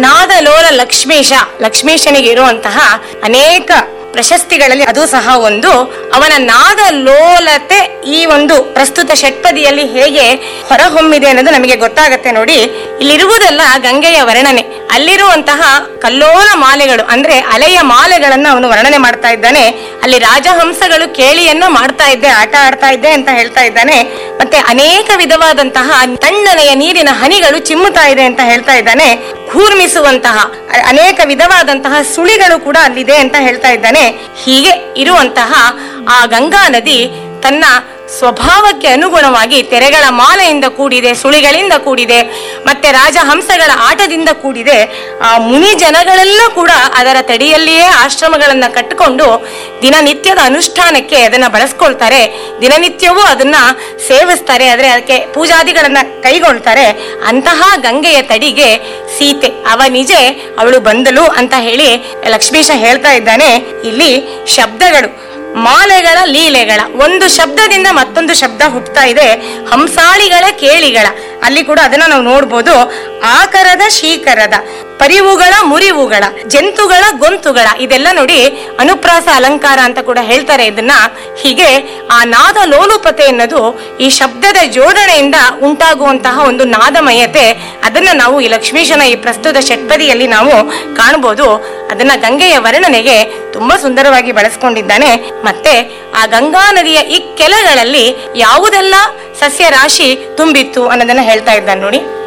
ನಾದಲೋಲ ಲಕ್ಷ್ಮೀಶ ಲಕ್ಷ್ಮೀಶನಿಗೆ ಇರುವಂತಹ ಅನೇಕ ಪ್ರಶಸ್ತಿಗಳಲ್ಲಿ ಅದು ಸಹ ಒಂದು ಅವನ ನಾದ ಲೋಲತೆ ಈ ಒಂದು ಪ್ರಸ್ತುತ ಷಟ್ಪದಿಯಲ್ಲಿ ಹೇಗೆ ಹೊರಹೊಮ್ಮಿದೆ ಅನ್ನೋದು ನಮಗೆ ಗೊತ್ತಾಗತ್ತೆ ನೋಡಿ ಇಲ್ಲಿರುವುದೆಲ್ಲ ಗಂಗೆಯ ವರ್ಣನೆ ಅಲ್ಲಿರುವಂತಹ ಕಲ್ಲೋಲ ಮಾಲೆಗಳು ಅಂದ್ರೆ ಅಲೆಯ ಮಾಲೆಗಳನ್ನ ಅವನು ವರ್ಣನೆ ಮಾಡ್ತಾ ಇದ್ದಾನೆ ಅಲ್ಲಿ ರಾಜಹಂಸಗಳು ಕೇಳಿಯನ್ನ ಮಾಡ್ತಾ ಇದ್ದೆ ಆಟ ಆಡ್ತಾ ಇದ್ದೆ ಅಂತ ಹೇಳ್ತಾ ಇದ್ದಾನೆ ಮತ್ತೆ ಅನೇಕ ವಿಧವಾದಂತಹ ತಣ್ಣನೆಯ ನೀರಿನ ಹನಿಗಳು ಚಿಮ್ಮುತ್ತಾ ಇದೆ ಅಂತ ಹೇಳ್ತಾ ಇದ್ದಾನೆ ಕೂರ್ಮಿಸುವಂತಹ ಅ- ಅನೇಕ ವಿಧವಾದಂತಹ ಸುಳಿಗಳು ಕೂಡ ಅಲ್ಲಿದೆ ಅಂತ ಹೇಳ್ತಾ ಇದ್ದಾನೆ ಹೀಗೆ ಇರುವಂತಹ ಆ ಗಂಗಾ ನದಿ ತನ್ನ ಸ್ವಭಾವಕ್ಕೆ ಅನುಗುಣವಾಗಿ ತೆರೆಗಳ ಮಾಲೆಯಿಂದ ಕೂಡಿದೆ ಸುಳಿಗಳಿಂದ ಕೂಡಿದೆ ಮತ್ತೆ ರಾಜಹಂಸಗಳ ಆಟದಿಂದ ಕೂಡಿದೆ ಆ ಮುನಿ ಜನಗಳೆಲ್ಲ ಕೂಡ ಅದರ ತಡಿಯಲ್ಲಿಯೇ ಆಶ್ರಮಗಳನ್ನ ಕಟ್ಟಿಕೊಂಡು ದಿನನಿತ್ಯದ ಅನುಷ್ಠಾನಕ್ಕೆ ಅದನ್ನ ಬಳಸ್ಕೊಳ್ತಾರೆ ದಿನನಿತ್ಯವೂ ಅದನ್ನ ಸೇವಿಸ್ತಾರೆ ಆದ್ರೆ ಅದಕ್ಕೆ ಪೂಜಾದಿಗಳನ್ನ ಕೈಗೊಳ್ತಾರೆ ಅಂತಹ ಗಂಗೆಯ ತಡಿಗೆ ಸೀತೆ ಅವ ನಿಜೆ ಅವಳು ಬಂದಳು ಅಂತ ಹೇಳಿ ಲಕ್ಷ್ಮೀಶ ಹೇಳ್ತಾ ಇದ್ದಾನೆ ಇಲ್ಲಿ ಶಬ್ದಗಳು ಮಾಲೆಗಳ ಲೀಲೆಗಳ ಒಂದು ಶಬ್ದದಿಂದ ಮತ್ತೊಂದು ಶಬ್ದ ಹುಟ್ಟುತ್ತಾ ಇದೆ ಹಂಸಾಳಿಗಳ ಕೇಳಿಗಳ ಅಲ್ಲಿ ಕೂಡ ಅದನ್ನ ನಾವು ನೋಡ್ಬೋದು ಆಕರದ ಶೀಕರದ ಪರಿವುಗಳ ಮುರಿವುಗಳ ಜಂತುಗಳ ಗೊಂತುಗಳ ಇದೆಲ್ಲ ನೋಡಿ ಅನುಪ್ರಾಸ ಅಲಂಕಾರ ಅಂತ ಕೂಡ ಹೇಳ್ತಾರೆ ಇದನ್ನ ಹೀಗೆ ಆ ನಾದ ಲೋಲುಪತೆ ಅನ್ನೋದು ಈ ಶಬ್ದದ ಜೋಡಣೆಯಿಂದ ಉಂಟಾಗುವಂತಹ ಒಂದು ನಾದಮಯತೆ ಅದನ್ನ ನಾವು ಈ ಲಕ್ಷ್ಮೀಶನ ಈ ಪ್ರಸ್ತುತ ಷಟ್ಪದಿಯಲ್ಲಿ ನಾವು ಕಾಣಬಹುದು ಅದನ್ನ ಗಂಗೆಯ ವರ್ಣನೆಗೆ ತುಂಬಾ ಸುಂದರವಾಗಿ ಬಳಸ್ಕೊಂಡಿದ್ದಾನೆ ಮತ್ತೆ ಆ ಗಂಗಾ ನದಿಯ ಈ ಕೆಳಗಳಲ್ಲಿ ಯಾವುದೆಲ್ಲ ಸಸ್ಯ ರಾಶಿ ತುಂಬಿತ್ತು ಅನ್ನೋದನ್ನ ಹೇಳ್ತಾ ಇದ್ದಾನೆ ನೋಡಿ